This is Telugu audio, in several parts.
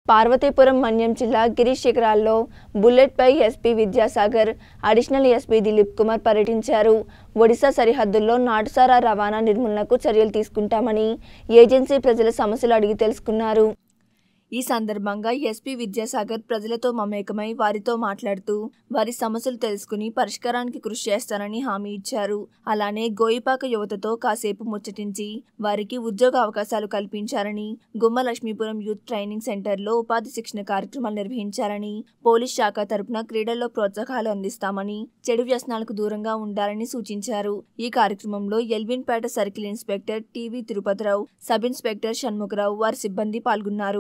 పార్వతీపురం మన్యం జిల్లా గిరీష్ శిఖరాల్లో బుల్లెట్పై SP Vidyasagar additional SP Dilip Kumar పర్యటించారు ఒడిశా సరిహద్దుల్లో నాటుసారా రవాణా నిర్మూలనకు చర్యలు తీసుకుంటామని ఏజెన్సీ ప్రజల సమస్యలు అడిగి తెలుసుకున్నారు ఈ సందర్భంగా ఎస్పీ విద్యాసాగర్ ప్రజలతో మమేకమై వారితో మాట్లాడుతూ వారి సమస్యలు తెలుసుకుని పరిష్కారానికి కృషి చేస్తానని హామీ ఇచ్చారు అలానే గోయిపాక యువతతో కాసేపు ముచ్చటించి వారికి ఉద్యోగ అవకాశాలు కల్పించారని గుమ్మ లక్ష్మీపురం యూత్ ట్రైనింగ్ సెంటర్లో ఉపాధి శిక్షణ కార్యక్రమాలు నిర్వహించారని పోలీస్ శాఖ తరపున క్రీడల్లో ప్రోత్సాహాలు అందిస్తామని చెడు వ్యసనాలకు దూరంగా ఉండాలని సూచించారు ఈ కార్యక్రమంలో Elwinpeta circle inspector TV Tirupathirao sub inspector Shanmukharao వారి సిబ్బంది పాల్గొన్నారు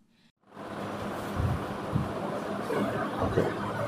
ఓకే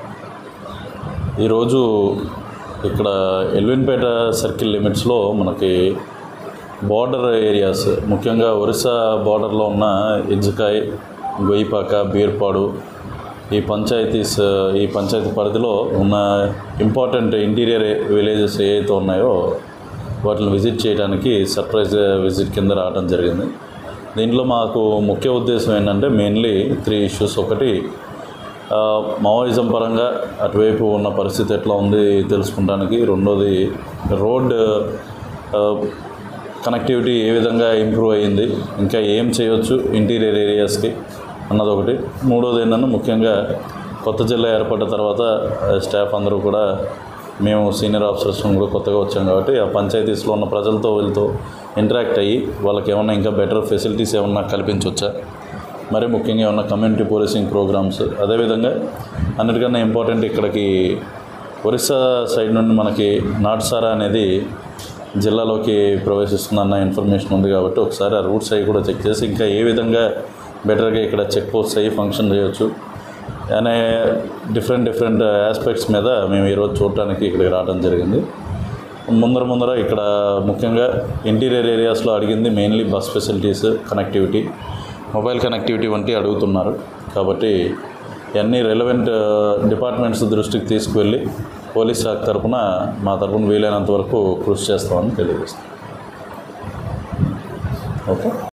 ఈరోజు ఇక్కడ ఎల్విన్పేట సర్కిల్ లిమిట్స్లో మనకి బార్డర్ ఏరియాస్ ముఖ్యంగా ఒరిస్సా బార్డర్లో ఉన్న ఇజ్జకాయ్ గొయ్యిపాక బీర్పాడు ఈ పంచాయతీస్ ఈ పంచాయతీ పరిధిలో ఉన్న ఇంపార్టెంట్ ఇంటీరియర్ విలేజెస్ ఏవైతే ఉన్నాయో వాటిని విజిట్ చేయడానికి సర్ప్రైజ్ విజిట్ కింద రావడం జరిగింది దీంట్లో మాకు ముఖ్య ఉద్దేశం ఏంటంటే మెయిన్లీ త్రీ ఇష్యూస్ ఒకటి ఆ, మావోయిజం పరంగా అటువైపు ఉన్న పరిస్థితి ఎట్లా ఉంది తెలుసుకుంటానికి రెండోది రోడ్ ఆ, కనెక్టివిటీ ఏ విధంగా ఇంప్రూవ్ అయ్యింది ఇంకా ఏం చేయొచ్చు ఇంటీరియర్ ఏరియాస్కి అన్నది ఒకటి మూడోది ఏంటంటే ముఖ్యంగా కొత్త జిల్లా ఏర్పడ్డ తర్వాత ఆ, స్టాఫ్ అందరూ కూడా మేము సీనియర్ ఆఫీసర్స్ కూడా కొత్తగా వచ్చాం కాబట్టి ఆ పంచాయతీస్లో ఉన్న ప్రజలతో వీళ్ళతో ఇంటరాక్ట్ అయ్యి వాళ్ళకి ఏమన్నా ఇంకా బెటర్ ఫెసిలిటీస్ ఏమన్నా కల్పించవచ్చా మరి ముఖ్యంగా ఏమన్నా కమ్యూనిటీ పోలీసింగ్ ప్రోగ్రామ్స్ అదేవిధంగా అన్నిటికన్నా ఇంపార్టెంట్ ఇక్కడికి ఒరిస్సా సైడ్ నుండి మనకి నాటుసారా అనేది జిల్లాలోకి ప్రవేశిస్తుందన్న ఇన్ఫర్మేషన్ ఉంది కాబట్టి ఒకసారి ఆ రూట్స్ అవి కూడా చెక్ చేసి ఇంకా ఏ విధంగా బెటర్గా ఇక్కడ చెక్ పోస్ట్ అయ్యి ఫంక్షన్ చేయొచ్చు అనే డిఫరెంట్ డిఫరెంట్ ఆస్పెక్ట్స్ మీద మేము ఈరోజు చూడటానికి ఇక్కడికి రావడం జరిగింది ముందర ముందర ఇక్కడ ముఖ్యంగా ఇంటీరియర్ ఏరియాస్లో అడిగింది mainly bus facilities connectivity mobile connectivity వంటి అడుగుతున్నారు కాబట్టి ఇవన్నీ రెలవెంట్ డిపార్ట్మెంట్స్ దృష్టికి తీసుకువెళ్ళి పోలీస్ శాఖ తరపున మా తరపున వీలైనంత వరకు కృషి చేస్తామని తెలియజేస్తాం ఓకే